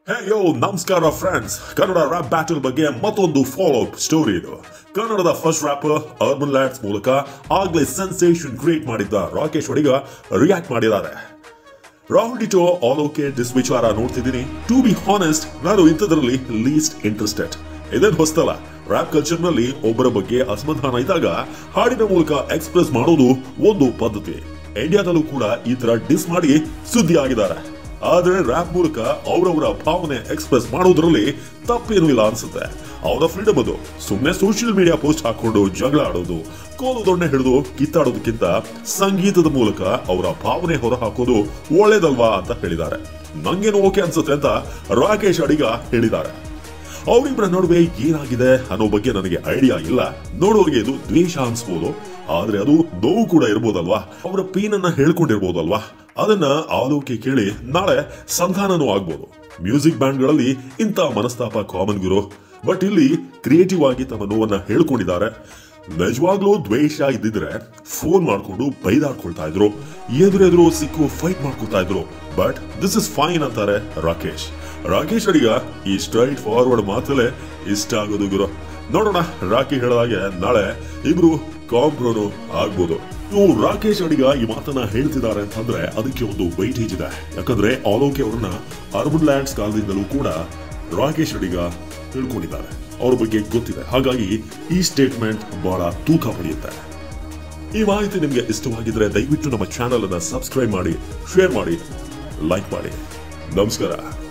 ಹೇ ಯೋ ನಮಸ್ಕಾರ friends Kannada rap battle ಬಗ್ಗೆ ಮತ್ತೊಂದು ಫಾಲೋ ಅಪ್ ಸ್ಟೋರಿ ಇದು ಕನ್ನಡದ ಫಸ್ಟ್ ರ್ಯಾಪರ್ ಅರ್ಬನ್ ಲ್ಯಾಂಡ್ಸ್ ಮೂಲಕ ಆಗ್ಲೇ ಸೆನ್ಸೇಷನ್ ಕ್ರಿಯೇಟ್ ಮಾಡಿದ್ದ ರಾಕೇಶ್ ಒಡಿಗ ರಿಯಾಕ್ಟ್ ಮಾಡಿದ್ದಾರೆ Rahul ditto all okay this ವಿಚಾರ ನೋಡ್ತಿದ್ದೀನಿ ಟು ಬಿ ಹಾನೆಸ್ಟ್ ನಾನು ಇಂಥದ್ರಲ್ಲಿ ಲೀಸ್ಟ್ ಇಂಟ್ರೆಸ್ಟೆಡ್ ಇದೇನು ಹೊಸ್ತಲ್ಲ ರ್ಯಾಪ್ ಕಲ್ಚರ್ ನಲ್ಲಿ ಒಬ್ಬರ ಬಗ್ಗೆ ಅಸಮಾಧಾನ ಇದ್ದಾಗ ಹಾಡಿನ ಮೂಲಕ ಎಕ್ಸ್ಪ್ರೆಸ್ ಮಾಡೋದು ಒಂದು ಪದ್ಧತಿ ಇಂಡಿಯಾದಲ್ಲೂ ಕೂಡ ಈ ತರ ಡಿಸ್ ಮಾಡಿ ಸುದ್ದಿ ಆಗಿದ್ದಾರೆ ಆದ್ರೆ ರ್ಯಾಪ್ ಮೂಲಕ ಅವರವರ ಭಾವನೆ ಎಕ್ಸ್ಪ್ರೆಸ್ ಮಾಡೋದ್ರಲ್ಲಿ ತಪ್ಪೇನೂ ಇಲ್ಲ ಅನ್ಸುತ್ತೆ ಅವರ ಫ್ರೀಡಮ್ ಅದು ಸುಮ್ಮನೆ ಸೋಷಿಯಲ್ ಮೀಡಿಯಾ ಪೋಸ್ಟ್ ಹಾಕೊಂಡು ಜಗಳ ಆಡೋದು ಕೋಲು ದೊಣ್ಣೆ ಹಿಡಿದು ಕಿತ್ತಾಡೋದಕ್ಕಿಂತ ಸಂಗೀತದ ಮೂಲಕ ಅವರ ಭಾವನೆ ಹೊರ ಹಾಕೋದು ಒಳ್ಳೇದಲ್ವಾ ಅಂತ ಹೇಳಿದ್ದಾರೆ ನಂಗೇನು ಓಕೆ ಅನ್ಸುತ್ತೆ ಅಂತ ರಾಕೇಶ್ ಅಡಿಗ ಹೇಳಿದ್ದಾರೆ ಅವರಿಬ್ಬರ ನಡುವೆ ಏನಾಗಿದೆ ಅನ್ನೋ ಬಗ್ಗೆ ನನಗೆ ಐಡಿಯಾ ಇಲ್ಲ ನೋಡೋರಿಗೆ ಇದು ದ್ವೇಷ ಅನ್ಸ್ಬೋದು ಆದ್ರೆ ಅದು ನೋವು ಕೂಡ ಇರ್ಬೋದಲ್ವಾ ಅವರ ಪೇನನ್ನ ಹೇಳ್ಕೊಂಡಿರ್ಬೋದಲ್ವಾ ಅದನ್ನ ಆಲೋಕೆ ಕೇಳಿ ನಾಳೆ ಸಂಧಾನನೂ ಆಗ್ಬೋದು ಮ್ಯೂಸಿಕ್ ಬ್ಯಾಂಡ್ಗಳಲ್ಲಿ ಇಂಥ ಮನಸ್ತಾಪ ಕಾಮನ್ ಗುರು ಬಟ್ ಇಲ್ಲಿ ಕ್ರಿಯೇಟಿವ್ ಆಗಿ ತಮ್ಮ ನೋವನ್ನ ಹೇಳ್ಕೊಂಡಿದ್ದಾರೆ ನಿಜವಾಗ್ಲೂ ದ್ವೇಷ ಇದ್ದಿದ್ರೆ ಫೋನ್ ಮಾಡ್ಕೊಂಡು ಬೈದಾಡ್ಕೊಳ್ತಾ ಇದ್ರು ಎದುರೆದುರು ಸಿಕ್ಕು ಫೈಟ್ ಮಾಡ್ಕೊಳ್ತಾ ಇದ್ರು ಬಟ್ ದಿಸ್ ಇಸ್ ಫೈನ್ ಅಂತಾರೆ ರಾಕೇಶ್ ರಾಕೇಶ್ ಅಡಿಗ ಈ ಸ್ಟ್ರೈಟ್ ಫಾರ್ವರ್ಡ್ ಮಾತಲ್ಲೇ ಇಷ್ಟ ಆಗೋದು ಗುರು ನೋಡೋಣ ರಾಕಿ ಹೇಳಿದಾಗೆ ನಾಳೆ ಇಬ್ರು ಕಾಂಪ್ರೋನು ಆಗ್ಬೋದು ಇವು ರಾಕೇಶ್ ಅಡಿಗ ಈ ಮಾತನ್ನ ಹೇಳ್ತಿದ್ದಾರೆ ಅಂತಂದ್ರೆ ಅದಕ್ಕೆ ಒಂದು ವೈಟೇಜ್ ಇದೆ ಯಾಕಂದ್ರೆ ಆಲೋಕೆ ಅವ್ರನ್ನ ಅರ್ಬನ್ ಲ್ಯಾಂಡ್ಸ್ ಕಾಲದಿಂದಲೂ ಕೂಡ ರಾಕೇಶ್ ಅಡಿಗ ತಿಳ್ಕೊಂಡಿದ್ದಾರೆ ಅವ್ರ ಬಗ್ಗೆ ಗೊತ್ತಿದೆ ಹಾಗಾಗಿ ಈ ಸ್ಟೇಟ್ಮೆಂಟ್ ಬಹಳ ತೂಕ ಪಡೆಯುತ್ತೆ ಈ ಮಾಹಿತಿ ನಿಮಗೆ ಇಷ್ಟವಾಗಿದ್ರೆ ದಯವಿಟ್ಟು ನಮ್ಮ ಚಾನಲ್ ಅನ್ನ ಸಬ್ಸ್ಕ್ರೈಬ್ ಮಾಡಿ ಶೇರ್ ಮಾಡಿ ಲೈಕ್ ಮಾಡಿ ನಮಸ್ಕಾರ